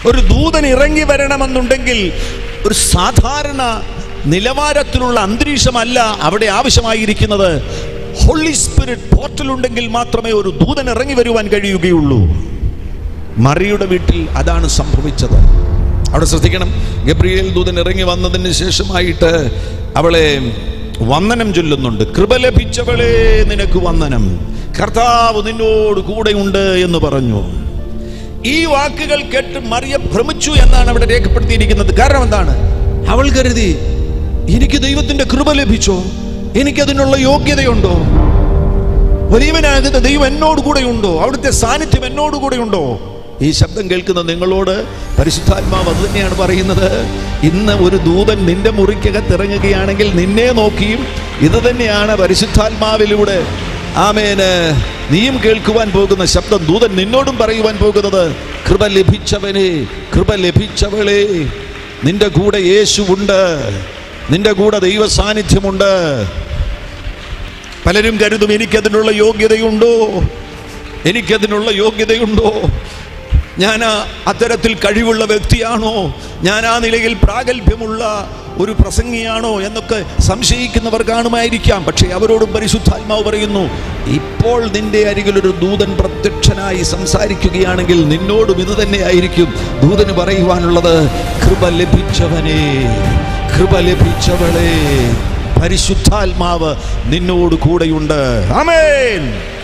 ഒരു ദൂതൻ ഇറങ്ങി വരണമെന്നുണ്ടെങ്കിൽ ഒരു സാധാരണ നിലവാരത്തിലുള്ള അന്തരീക്ഷമല്ല അവിടെ ആവശ്യമായിരിക്കുന്നത് ഹോളി സ്പിരിറ്റ് പോർട്ടലുണ്ടെങ്കിൽ മാത്രമേ ഒരു ദൂതൻ ഇറങ്ങി വരുവാൻ കഴിയുകയുള്ളൂ മറിയുടെ വീട്ടിൽ അതാണ് സംഭവിച്ചത് അവിടെ ശ്രദ്ധിക്കണം ഗബ്രിയേൽ ദൂതൻ ഇറങ്ങി വന്നതിന് ശേഷമായിട്ട് അവളെ വന്ദനം ചൊല്ലുന്നുണ്ട് കൃപ ലഭിച്ചവളെ നിനക്ക് വന്ദനം കർത്താവ് നിന്നോട് കൂടെയുണ്ട് എന്ന് പറഞ്ഞു ഈ വാക്കുകൾ കേട്ട് മറിയ ഭ്രമിച്ചു എന്നാണ് അവിടെ രേഖപ്പെടുത്തിയിരിക്കുന്നത് കാരണം എന്താണ് അവൾ കരുതി എനിക്ക് ദൈവത്തിന്റെ കൃപ ലഭിച്ചോ എനിക്കതിനുള്ള യോഗ്യതയുണ്ടോ വലിയവനാകുന്ന ദൈവം എന്നോട് കൂടെയുണ്ടോ അവിടുത്തെ സാന്നിധ്യം എന്നോട് കൂടെയുണ്ടോ ഈ ശബ്ദം കേൾക്കുന്ന നിങ്ങളോട് പരിശുദ്ധാത്മാവ് അത് തന്നെയാണ് പറയുന്നത് ഇന്ന് ഒരു ദൂതൻ നിന്റെ മുറിക്കകത്ത് ഇറങ്ങുകയാണെങ്കിൽ നിന്നെ നോക്കിയും ഇത് തന്നെയാണ് പരിശുദ്ധാത്മാവിലൂടെ ആമേന് നീയും കേൾക്കുവാൻ പോകുന്ന ശബ്ദം ദൂതൻ നിന്നോടും പറയുവാൻ പോകുന്നത് കൃപ ലഭിച്ചവനെ കൃപ ലഭിച്ചവളെ നിന്റെ കൂടെ യേശുവുണ്ട് നിന്റെ കൂടെ ദൈവ സാന്നിധ്യമുണ്ട് പലരും കരുതും എനിക്കതിനുള്ള യോഗ്യതയുണ്ടോ എനിക്കതിനുള്ള യോഗ്യതയുണ്ടോ ഞാൻ ആ അത്തരത്തിൽ കഴിവുള്ള വ്യക്തിയാണോ ഞാൻ ആ നിലയിൽ പ്രാഗൽഭ്യമുള്ള ഒരു പ്രസംഗിയാണോ എന്നൊക്കെ സംശയിക്കുന്നവർ കാണുമായിരിക്കാം പക്ഷേ അവരോടും പരിശുദ്ധാത്മാവ് പറയുന്നു ഇപ്പോൾ നിന്റെ അരികിൽ ഒരു ദൂതൻ പ്രത്യക്ഷനായി സംസാരിക്കുകയാണെങ്കിൽ നിന്നോടും ഇത് തന്നെയായിരിക്കും ദൂതന് പറയുവാനുള്ളത് കൃപ ലഭിച്ചവനെ കൃപ ലഭിച്ചവളെ പരിശുദ്ധാത്മാവ് നിന്നോട് കൂടെയുണ്ട് ആമേൻ